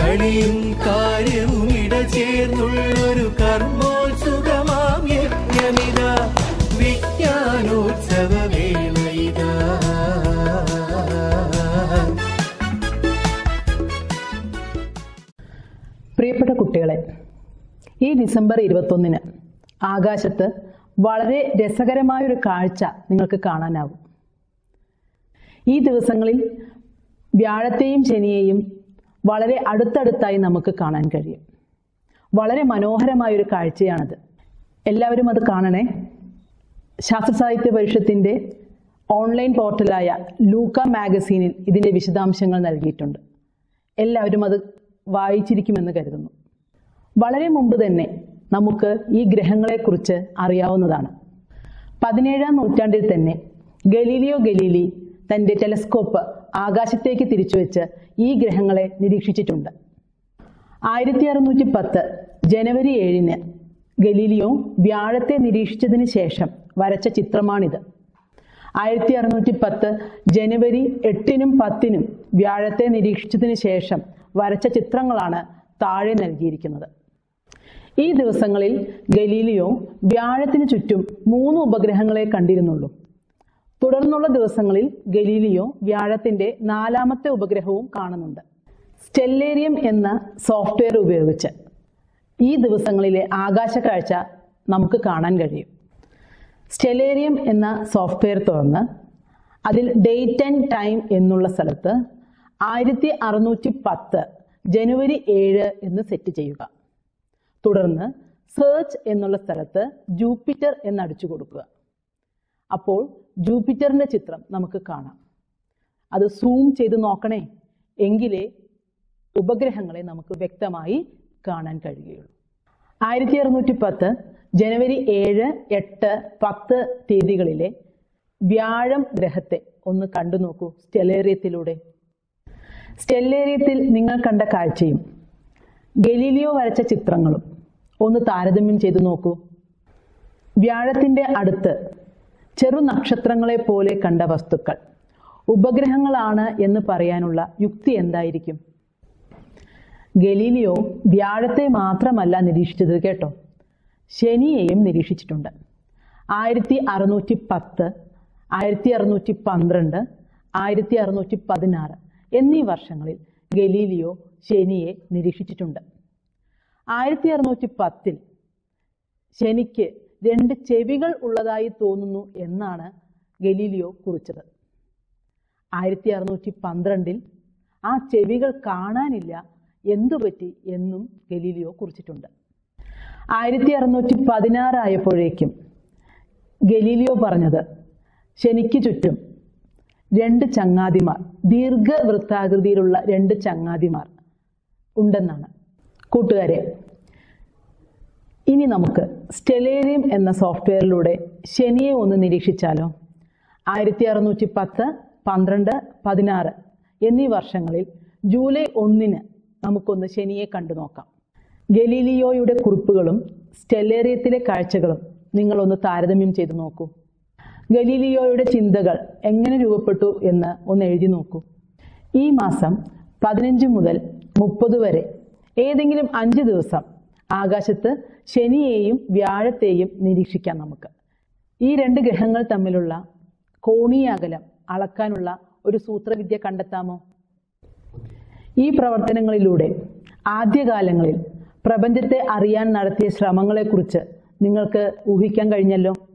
കളിയും കാര്യവും ഇടചേർന്നുള്ളൊരു കർമ്മോത്സുകമാം യജ്ഞമിത വിജ്ഞാനോത്സവ വേളയിതാ പ്രിയപ്പെട്ട കുട്ടികളെ ഈ ഡിസംബർ ഇരുപത്തൊന്നിന് ആകാശത്ത് വളരെ രസകരമായൊരു കാഴ്ച നിങ്ങൾക്ക് കാണാനാവും ഈ ദിവസങ്ങളിൽ വ്യാഴത്തെയും ശനിയെയും വളരെ അടുത്തടുത്തായി നമുക്ക് കാണാൻ കഴിയും വളരെ മനോഹരമായൊരു കാഴ്ചയാണത് എല്ലാവരും അത് കാണണേ ശാസ്ത്ര സാഹിത്യ പരിഷത്തിൻ്റെ ഓൺലൈൻ പോർട്ടലായ ലൂക്ക മാഗസീനിൽ ഇതിൻ്റെ വിശദാംശങ്ങൾ നൽകിയിട്ടുണ്ട് എല്ലാവരും അത് വായിച്ചിരിക്കുമെന്ന് കരുതുന്നു വളരെ മുമ്പ് തന്നെ നമുക്ക് ഈ ഗ്രഹങ്ങളെക്കുറിച്ച് അറിയാവുന്നതാണ് പതിനേഴാം നൂറ്റാണ്ടിൽ തന്നെ ഗലീലിയോ ഗലീലി തൻ്റെ ടെലസ്കോപ്പ് ആകാശത്തേക്ക് തിരിച്ചുവെച്ച് ഈ ഗ്രഹങ്ങളെ നിരീക്ഷിച്ചിട്ടുണ്ട് ആയിരത്തി അറുന്നൂറ്റി പത്ത് ജനുവരി ഏഴിന് ഗലീലിയോ വ്യാഴത്തെ നിരീക്ഷിച്ചതിന് ശേഷം വരച്ച ചിത്രമാണിത് ആയിരത്തി അറുന്നൂറ്റി പത്ത് ജനുവരി എട്ടിനും പത്തിനും വ്യാഴത്തെ നിരീക്ഷിച്ചതിന് ശേഷം വരച്ച ചിത്രങ്ങളാണ് താഴെ നൽകിയിരിക്കുന്നത് ഈ ദിവസങ്ങളിൽ ഗലീലിയോ വ്യാഴത്തിന് ചുറ്റും മൂന്ന് ഉപഗ്രഹങ്ങളെ കണ്ടിരുന്നുള്ളൂ തുടർന്നുള്ള ദിവസങ്ങളിൽ ഗലീലിയോ വ്യാഴത്തിന്റെ നാലാമത്തെ ഉപഗ്രഹവും കാണുന്നുണ്ട് സ്റ്റെല്ലേരിയം എന്ന സോഫ്റ്റ്വെയർ ഉപയോഗിച്ച് ഈ ദിവസങ്ങളിലെ ആകാശക്കാഴ്ച നമുക്ക് കാണാൻ കഴിയും സ്റ്റെലേറിയം എന്ന സോഫ്റ്റ്വെയർ തുറന്ന് അതിൽ ഡേറ്റ് ആൻഡ് ടൈം എന്നുള്ള സ്ഥലത്ത് ആയിരത്തി അറുന്നൂറ്റി പത്ത് ജനുവരി ഏഴ് എന്ന് സെറ്റ് ചെയ്യുക തുടർന്ന് സെർച്ച് എന്നുള്ള സ്ഥലത്ത് ജൂപ്പിറ്റർ എന്ന് അടിച്ചു കൊടുക്കുക അപ്പോൾ ജൂപ്പിറ്ററിന്റെ ചിത്രം നമുക്ക് കാണാം അത് സൂം ചെയ്ത് നോക്കണേ എങ്കിലേ ഉപഗ്രഹങ്ങളെ നമുക്ക് വ്യക്തമായി കാണാൻ കഴിയുകയുള്ളൂ ആയിരത്തി അറുന്നൂറ്റി പത്ത് ജനുവരി ഏഴ് എട്ട് പത്ത് തീയതികളിലെ വ്യാഴം ഗ്രഹത്തെ ഒന്ന് കണ്ടു നോക്കൂ സ്റ്റെലേറിയത്തിലൂടെ സ്റ്റെല്ലേറിയത്തിൽ നിങ്ങൾ കണ്ട കാഴ്ചയും ഗലീലിയോ വരച്ച ചിത്രങ്ങളും ഒന്ന് താരതമ്യം ചെയ്തു നോക്കൂ വ്യാഴത്തിന്റെ അടുത്ത് ചെറു നക്ഷത്രങ്ങളെ പോലെ കണ്ട വസ്തുക്കൾ ഉപഗ്രഹങ്ങളാണ് എന്ന് പറയാനുള്ള യുക്തി എന്തായിരിക്കും ഗലീലിയോ വ്യാഴത്തെ മാത്രമല്ല നിരീക്ഷിച്ചത് കേട്ടോ ശനിയെയും നിരീക്ഷിച്ചിട്ടുണ്ട് ആയിരത്തി അറുന്നൂറ്റി പത്ത് ആയിരത്തി അറുന്നൂറ്റി പന്ത്രണ്ട് ആയിരത്തി അറുന്നൂറ്റി പതിനാറ് എന്നീ വർഷങ്ങളിൽ ഗലീലിയോ ശനിയെ നിരീക്ഷിച്ചിട്ടുണ്ട് ആയിരത്തി അറുന്നൂറ്റി പത്തിൽ ശനിക്ക് രണ്ട് ചെവികൾ ഉള്ളതായി തോന്നുന്നു എന്നാണ് ഗലീലിയോ കുറിച്ചത് ആയിരത്തി അറുന്നൂറ്റി പന്ത്രണ്ടിൽ ആ ചെവികൾ കാണാനില്ല എന്തു പറ്റി എന്നും ഗലീലിയോ കുറിച്ചിട്ടുണ്ട് ആയിരത്തി അറുന്നൂറ്റി പതിനാറായപ്പോഴേക്കും ഗലീലിയോ പറഞ്ഞത് ശനിക്ക് ചുറ്റും രണ്ട് ചങ്ങാതിമാർ ദീർഘവൃത്താകൃതിയിലുള്ള രണ്ട് ചങ്ങാതിമാർ ഉണ്ടെന്നാണ് കൂട്ടുകാരെ ഇനി നമുക്ക് സ്റ്റെലേറിയം എന്ന സോഫ്റ്റ്വെയറിലൂടെ ശനിയെ ഒന്ന് നിരീക്ഷിച്ചാലോ ആയിരത്തി അറുന്നൂറ്റി പത്ത് പന്ത്രണ്ട് പതിനാറ് എന്നീ വർഷങ്ങളിൽ ജൂലൈ ഒന്നിന് നമുക്കൊന്ന് ശനിയെ കണ്ടു നോക്കാം ഗലീലിയോയുടെ കുറിപ്പുകളും സ്റ്റെല്ലേറിയത്തിലെ കാഴ്ചകളും നിങ്ങളൊന്ന് താരതമ്യം ചെയ്തു നോക്കൂ ഗലീലിയോയുടെ ചിന്തകൾ എങ്ങനെ രൂപപ്പെട്ടു എന്ന് ഒന്ന് എഴുതി നോക്കൂ ഈ മാസം പതിനഞ്ച് മുതൽ മുപ്പത് വരെ ഏതെങ്കിലും അഞ്ച് ദിവസം ആകാശത്ത് ശനിയെയും വ്യാഴത്തെയും നിരീക്ഷിക്കാം നമുക്ക് ഈ രണ്ട് ഗ്രഹങ്ങൾ തമ്മിലുള്ള കോണീയ അകലം അളക്കാനുള്ള ഒരു സൂത്രവിദ്യ കണ്ടെത്താമോ ഈ പ്രവർത്തനങ്ങളിലൂടെ ആദ്യകാലങ്ങളിൽ പ്രപഞ്ചത്തെ അറിയാൻ നടത്തിയ ശ്രമങ്ങളെക്കുറിച്ച് നിങ്ങൾക്ക് ഊഹിക്കാൻ കഴിഞ്ഞല്ലോ